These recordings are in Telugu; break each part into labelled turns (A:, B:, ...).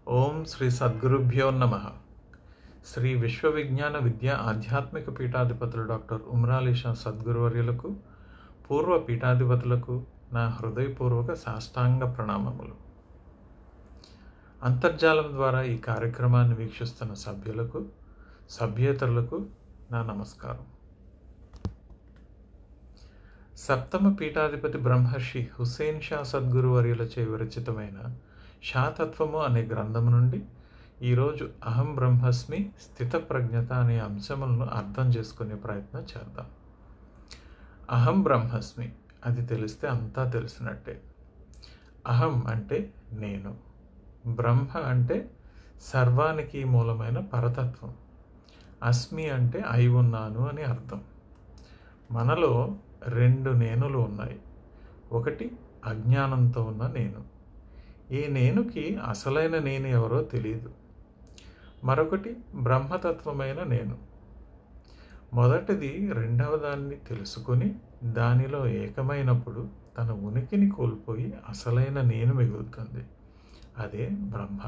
A: ఓం శ్రీ సద్గురుభ్యో నమ శ్రీ విశ్వవిజ్ఞాన విద్య ఆధ్యాత్మిక పీఠాధిపతులు డాక్టర్ ఉమ్రాలీషా సద్గురువర్యులకు పూర్వ పీఠాధిపతులకు నా హృదయపూర్వక సాష్టాంగ ప్రణామములు అంతర్జాలం ద్వారా ఈ కార్యక్రమాన్ని వీక్షిస్తున్న సభ్యులకు సభ్యేతరులకు నా నమస్కారం సప్తమ పీఠాధిపతి బ్రహ్మర్షి హుసేన్ షా సద్గురు వర్యులచే విరచితమైన షాతత్వము అనే గ్రంథము నుండి ఈరోజు అహం బ్రహ్మస్మి స్థితప్రజ్ఞత అనే అంశములను అర్థం చేసుకునే ప్రయత్నం చేద్దాం అహం బ్రహ్మస్మి అది తెలిస్తే అంతా తెలిసినట్టే అహం అంటే నేను బ్రహ్మ అంటే సర్వానికి మూలమైన పరతత్వం అస్మి అంటే అయి ఉన్నాను అని అర్థం మనలో రెండు నేనులు ఉన్నాయి ఒకటి అజ్ఞానంతో ఉన్న నేను ఈ నేనుకి అసలైన నేను ఎవరో తెలియదు మరొకటి బ్రహ్మతత్వమైన నేను మొదటిది రెండవ దాన్ని తెలుసుకొని దానిలో ఏకమైనప్పుడు తన ఉనికిని కోల్పోయి అసలైన నేను మిగులుతుంది అదే బ్రహ్మ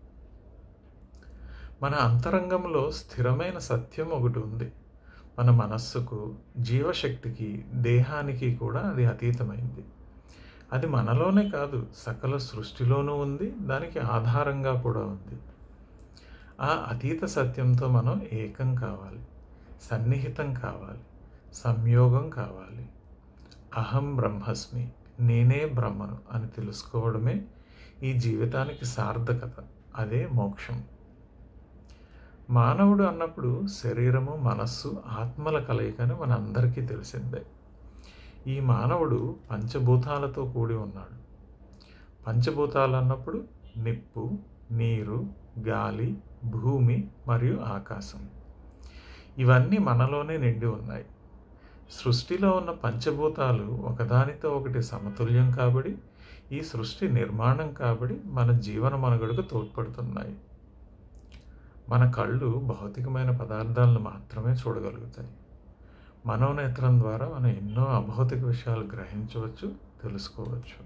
A: మన అంతరంగంలో స్థిరమైన సత్యం ఒకటి ఉంది మన మనస్సుకు జీవశక్తికి దేహానికి కూడా అది అతీతమైంది అది మనలోనే కాదు సకల సృష్టిలోనూ ఉంది దానికి ఆధారంగా కూడా ఉంది ఆ అతీత సత్యంతో మనం ఏకం కావాలి సన్నిహితం కావాలి సంయోగం కావాలి అహం బ్రహ్మస్మి నేనే బ్రహ్మను అని తెలుసుకోవడమే ఈ జీవితానికి సార్థకత అదే మోక్షం మానవుడు అన్నప్పుడు శరీరము మనస్సు ఆత్మల కలయికని మన అందరికీ తెలిసిందే ఈ మానవుడు పంచభూతాలతో కూడి ఉన్నాడు పంచభూతాలు అన్నప్పుడు నిప్పు నీరు గాలి భూమి మరియు ఆకాశం ఇవన్నీ మనలోనే నిండి ఉన్నాయి సృష్టిలో ఉన్న పంచభూతాలు ఒకదానితో ఒకటి సమతుల్యం కాబడి ఈ సృష్టి నిర్మాణం కాబడి మన జీవన మనుగడకు తోడ్పడుతున్నాయి మన కళ్ళు భౌతికమైన పదార్థాలను మాత్రమే చూడగలుగుతాయి మనోనేత్రం ద్వారా మనం ఎన్నో అభౌతిక విషయాలు గ్రహించవచ్చు తెలుసుకోవచ్చు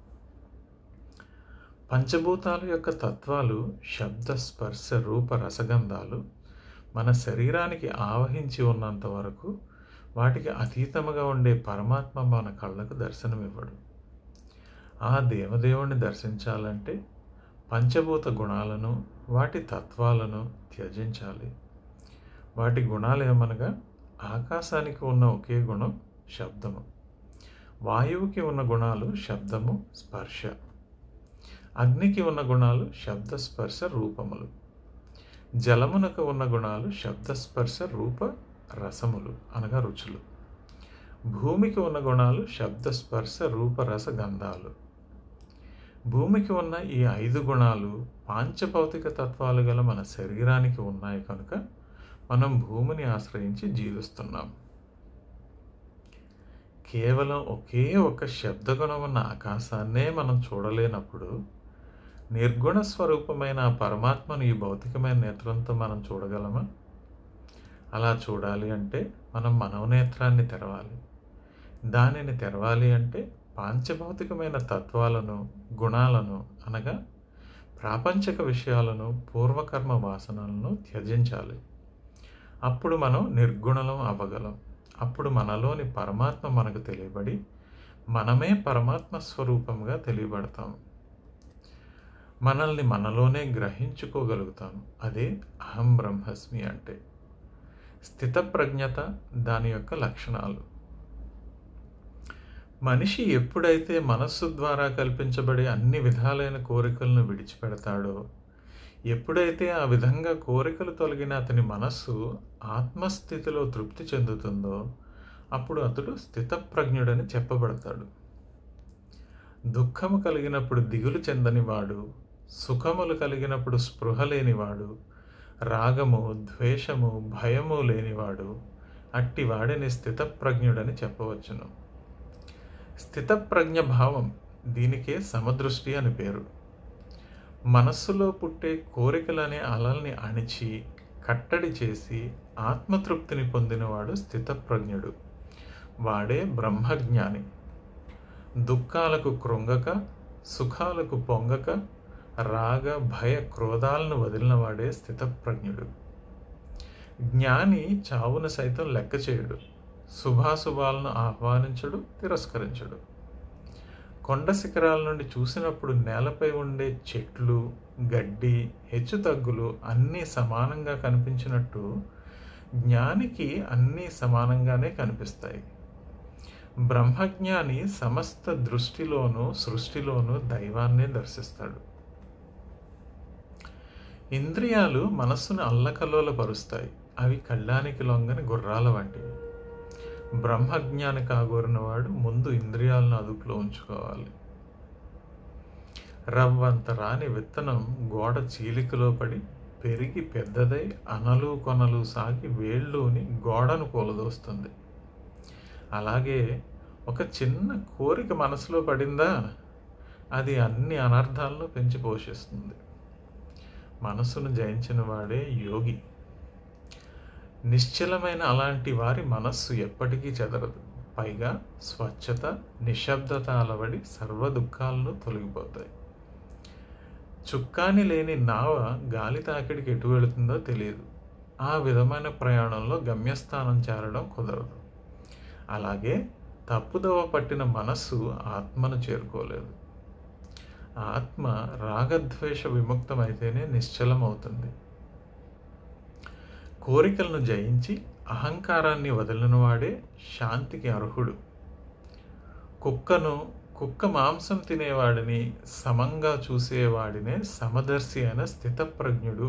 A: పంచభూతాల యొక్క తత్వాలు శబ్ద స్పర్శ రూప రసగంధాలు మన శరీరానికి ఆవహించి ఉన్నంత వరకు వాటికి అతీతముగా ఉండే పరమాత్మ మన కళ్ళకు దర్శనమివ్వడు ఆ దేవదేవుణ్ణి దర్శించాలంటే పంచభూత గుణాలను వాటి తత్వాలను త్యజించాలి వాటి గుణాలు ఏమనగా ఆకాశానికి ఉన్న ఒకే గుణం శబ్దము వాయువుకి ఉన్న గుణాలు శబ్దము స్పర్శ అగ్నికి ఉన్న గుణాలు శబ్ద స్పర్శ రూపములు జలమునకు ఉన్న గుణాలు శబ్దస్పర్శ రూప రసములు అనగా రుచులు భూమికి ఉన్న గుణాలు శబ్దస్పర్శ రూప రస గంధాలు భూమికి ఉన్న ఈ ఐదు గుణాలు పాంచభౌతిక తత్వాలు గల మన శరీరానికి ఉన్నాయి కనుక మనం భూమిని ఆశ్రయించి జీవిస్తున్నాం కేవలం ఒకే ఒక శబ్దగుణం ఉన్న ఆకాశాన్నే మనం చూడలేనప్పుడు నిర్గుణ స్వరూపమైన ఆ పరమాత్మను ఈ భౌతికమైన నేత్రంతో మనం చూడగలమా అలా చూడాలి అంటే మనం మనోనేత్రాన్ని తెరవాలి దానిని తెరవాలి అంటే పాంచభౌతికమైన తత్వాలను గుణాలను అనగా ప్రాపంచక విషయాలను పూర్వకర్మ వాసనలను త్యజించాలి అప్పుడు మనం నిర్గుణలం అవ్వగలం అప్పుడు మనలోని పరమాత్మ మనకు తెలియబడి మనమే పరమాత్మ స్వరూపంగా తెలియబడతాం మనల్ని మనలోనే గ్రహించుకోగలుగుతాం అదే అహం బ్రహ్మస్మి అంటే స్థితప్రజ్ఞత దాని యొక్క లక్షణాలు మనిషి ఎప్పుడైతే మనస్సు ద్వారా కల్పించబడే అన్ని విధాలైన కోరికలను విడిచిపెడతాడో ఎప్పుడైతే ఆ విధంగా కోరికలు తొలగిన అతని మనస్సు ఆత్మస్థితిలో తృప్తి చెందుతుందో అప్పుడు అతడు స్థితప్రజ్ఞుడని చెప్పబడతాడు దుఃఖము కలిగినప్పుడు దిగులు చెందనివాడు సుఖములు కలిగినప్పుడు స్పృహ లేనివాడు రాగము ద్వేషము భయము లేనివాడు అట్టి వాడిని స్థితప్రజ్ఞుడని చెప్పవచ్చును స్థితప్రజ్ఞ భావం దీనికే సమదృష్టి అని పేరు మనస్సులో పుట్టే కోరికలనే అలల్ని అణిచి కట్టడి చేసి ఆత్మతృప్తిని పొందినవాడు స్థితప్రజ్ఞుడు వాడే బ్రహ్మజ్ఞాని దుఃఖాలకు కృంగక సుఖాలకు పొంగక రాగ భయ క్రోధాలను వదిలినవాడే స్థితప్రజ్ఞుడు జ్ఞాని చావును సైతం లెక్క చేయడు శుభాశుభాలను ఆహ్వానించడు తిరస్కరించడు కొండ శిఖరాల నుండి చూసినప్పుడు నేలపై ఉండే చెట్లు గడ్డి హెచ్చుతగ్గులు అన్నీ సమానంగా కనిపించినట్టు జ్ఞానికి అన్నీ సమానంగానే కనిపిస్తాయి బ్రహ్మజ్ఞాని సమస్త దృష్టిలోనూ సృష్టిలోనూ దైవాన్నే దర్శిస్తాడు ఇంద్రియాలు మనస్సును అల్లకల్లోలపరుస్తాయి అవి కళ్ళానికి లొంగని గుర్రాల వంటివి బ్రహ్మజ్ఞాని కాగోరిన వాడు ముందు ఇంద్రియాలను అదుపులో ఉంచుకోవాలి రవ్వంత రాని విత్తనం గోడ చీలికలో పడి పెరిగి పెద్దదై అనలు కొనలు సాగి వేళ్ళుని గోడను కూలదోస్తుంది అలాగే ఒక చిన్న కోరిక మనసులో పడిందా అది అన్ని అనర్థాలను పెంచి పోషిస్తుంది మనసును జయించిన వాడే యోగి నిశ్చలమైన అలాంటి వారి మనస్సు ఎప్పటికీ చెదరదు పైగా స్వచ్ఛత నిశ్శబ్దత అలవడి సర్వ దుఃఖాలను తొలగిపోతాయి చుక్కాని లేని నావ గాలి తాకిడికి ఎటు వెళుతుందో తెలియదు ఆ విధమైన ప్రయాణంలో గమ్యస్థానం చేరడం కుదరదు అలాగే తప్పుదోవ పట్టిన మనస్సు ఆత్మను చేరుకోలేదు ఆత్మ రాగద్వేష విముక్తమైతేనే నిశ్చలమవుతుంది కోరికలను జయించి అహంకారాన్ని వదిలినవాడే శాంతికి అర్హుడు కుక్కను కుక్క మాంసం తినేవాడిని సమంగా చూసేవాడినే సమదర్శి అయిన స్థితప్రజ్ఞుడు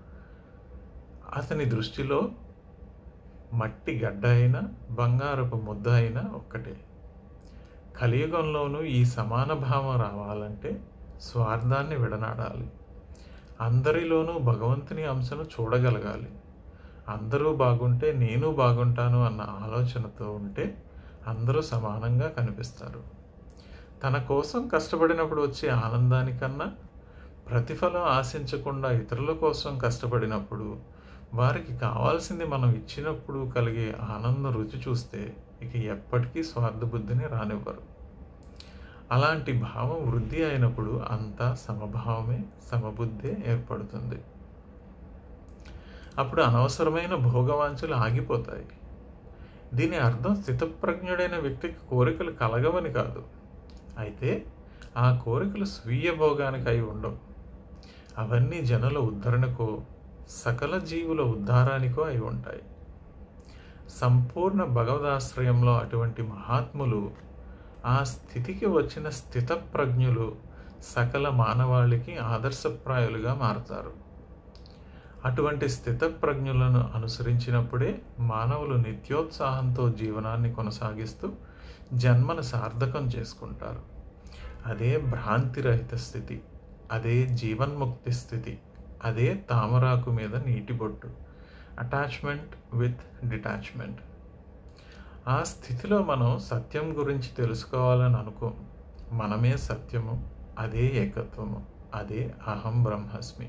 A: అతని దృష్టిలో మట్టి గడ్డ అయినా బంగారపు ముద్ద అయినా ఒక్కటే కలియుగంలోనూ ఈ సమాన భావం రావాలంటే స్వార్థాన్ని విడనాడాలి అందరిలోనూ భగవంతుని అంశను చూడగలగాలి అందరూ బాగుంటే నేను బాగుంటాను అన్న ఆలోచనతో ఉంటే అందరూ సమానంగా కనిపిస్తారు తన కోసం కష్టపడినప్పుడు వచ్చే ఆనందానికన్నా ప్రతిఫలం ఆశించకుండా ఇతరుల కోసం కష్టపడినప్పుడు వారికి కావాల్సింది మనం ఇచ్చినప్పుడు కలిగే ఆనందం రుచి చూస్తే ఇక ఎప్పటికీ స్వార్థబుద్ధిని రానివ్వరు అలాంటి భావం వృద్ధి అయినప్పుడు అంతా సమభావమే సమబుద్ధే ఏర్పడుతుంది అప్పుడు అనవసరమైన భోగవాంఛలు ఆగిపోతాయి దీని అర్థం స్థితప్రజ్ఞుడైన వ్యక్తికి కోరికలు కలగవని కాదు అయితే ఆ కోరికలు స్వీయ భోగానికి అయి ఉండవు అవన్నీ జనుల ఉద్ధరణకో సకల జీవుల ఉద్ధారానికో అయి ఉంటాయి సంపూర్ణ భగవదాశ్రయంలో అటువంటి మహాత్ములు ఆ స్థితికి వచ్చిన స్థితప్రజ్ఞులు సకల మానవాళికి ఆదర్శప్రాయులుగా మారతారు అటువంటి స్థితప్రజ్ఞులను అనుసరించినప్పుడే మానవులు నిత్యోత్సాహంతో జీవనాన్ని కొనసాగిస్తూ జన్మను సార్థకం చేసుకుంటారు అదే భ్రాంతిరహిత స్థితి అదే జీవన్ముక్తి స్థితి అదే తామరాకు మీద నీటి బొట్టు అటాచ్మెంట్ విత్ డిటాచ్మెంట్ ఆ స్థితిలో మనం సత్యం గురించి తెలుసుకోవాలని అనుకో మనమే సత్యము అదే ఏకత్వము అదే అహం బ్రహ్మస్మి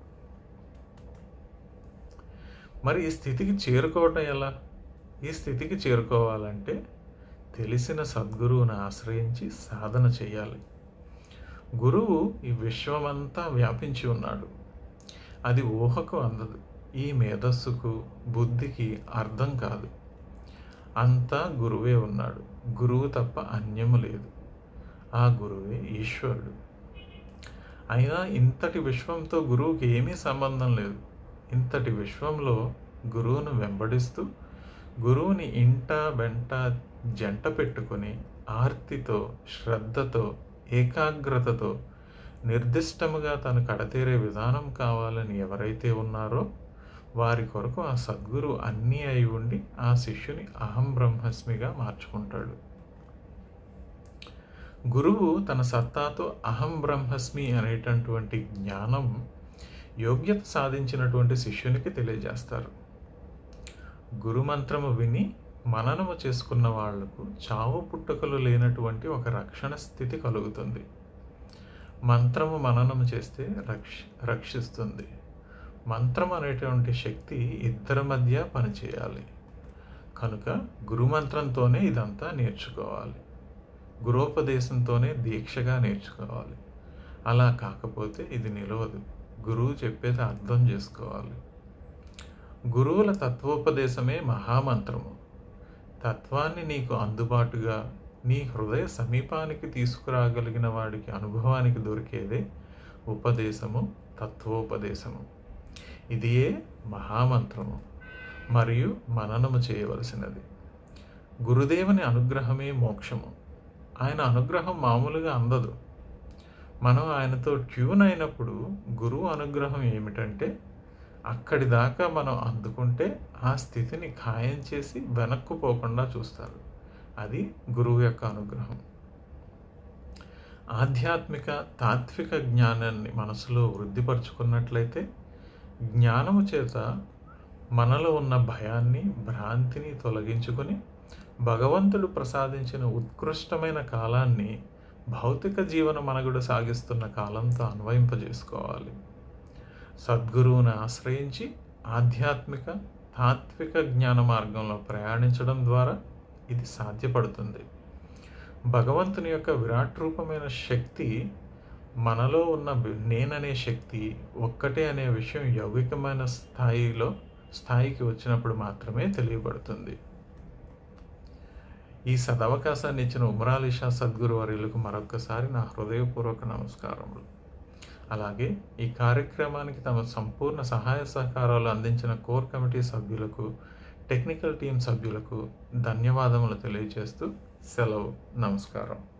A: మరి ఈ స్థితికి చేరుకోవటం ఎలా ఈ స్థితికి చేరుకోవాలంటే తెలిసిన సద్గురువును ఆశ్రయించి సాధన చేయాలి గురువు ఈ విశ్వమంతా వ్యాపించి ఉన్నాడు అది ఊహకు అందదు ఈ మేధస్సుకు బుద్ధికి అర్థం కాదు అంతా గురువే ఉన్నాడు గురువు తప్ప అన్యము లేదు ఆ గురువే ఈశ్వరుడు అయినా ఇంతటి విశ్వంతో గురువుకి ఏమీ సంబంధం లేదు ఇంతటి విశ్వంలో గురువును వెంబడిస్తూ గురువుని ఇంట వెంట జంట పెట్టుకొని ఆర్తితో శ్రద్ధతో ఏకాగ్రతతో నిర్దిష్టముగా తను కడతేరే విధానం కావాలని ఎవరైతే ఉన్నారో వారి కొరకు ఆ సద్గురు అన్నీ అయి ఉండి ఆ శిష్యుని అహం బ్రహ్మస్మిగా మార్చుకుంటాడు గురువు తన సత్తాతో అహం బ్రహ్మస్మి అనేటటువంటి జ్ఞానం యోగ్యత సాధించినటువంటి శిష్యునికి తెలియజేస్తారు గురుమంత్రము విని మననము చేసుకున్న వాళ్లకు చావు పుట్టుకలు లేనటువంటి ఒక రక్షణ స్థితి కలుగుతుంది మంత్రము మననము చేస్తే రక్ష రక్షిస్తుంది మంత్రం అనేటువంటి శక్తి ఇద్దరి మధ్య పనిచేయాలి కనుక గురుమంత్రంతోనే ఇదంతా నేర్చుకోవాలి గురోపదేశంతోనే దీక్షగా నేర్చుకోవాలి అలా కాకపోతే ఇది నిలవదు గురువు చెప్పేది అర్థం చేసుకోవాలి గురువుల తత్వోపదేశమే మహామంత్రము తత్వాన్ని నీకు అందుబాటుగా నీ హృదయ సమీపానికి తీసుకురాగలిగిన వాడికి అనుభవానికి దొరికేదే ఉపదేశము తత్వోపదేశము ఇదియే మహామంత్రము మరియు మననము చేయవలసినది గురుదేవుని అనుగ్రహమే మోక్షము ఆయన అనుగ్రహం మామూలుగా అందదు మనం ఆయనతో ట్యూన్ అయినప్పుడు గురువు అనుగ్రహం ఏమిటంటే అక్కడి దాకా మనం అందుకుంటే ఆ స్థితిని ఖాయం చేసి వెనక్కు పోకుండా చూస్తారు అది గురువు యొక్క అనుగ్రహం ఆధ్యాత్మిక తాత్విక జ్ఞానాన్ని మనసులో వృద్ధిపరుచుకున్నట్లయితే జ్ఞానము చేత మనలో ఉన్న భయాన్ని భ్రాంతిని తొలగించుకొని భగవంతుడు ప్రసాదించిన ఉత్కృష్టమైన కాలాన్ని భౌతిక జీవన మనుగడ సాగిస్తున్న కాలంతో అన్వయింపజేసుకోవాలి సద్గురువుని ఆశ్రయించి ఆధ్యాత్మిక తాత్విక జ్ఞాన మార్గంలో ప్రయాణించడం ద్వారా ఇది సాధ్యపడుతుంది భగవంతుని యొక్క విరాట్ రూపమైన శక్తి మనలో ఉన్న నేననే శక్తి ఒక్కటే అనే విషయం యౌగికమైన స్థాయిలో స్థాయికి వచ్చినప్పుడు మాత్రమే తెలియబడుతుంది ఈ సదవకాశాన్ని ఇచ్చిన ఉమరాలిషా సద్గురు వర్యులకు మరొక్కసారి నా హృదయపూర్వక నమస్కారములు అలాగే ఈ కార్యక్రమానికి తమ సంపూర్ణ సహాయ సహకారాలు అందించిన కోర్ కమిటీ సభ్యులకు టెక్నికల్ టీం సభ్యులకు ధన్యవాదములు తెలియజేస్తూ సెలవు నమస్కారం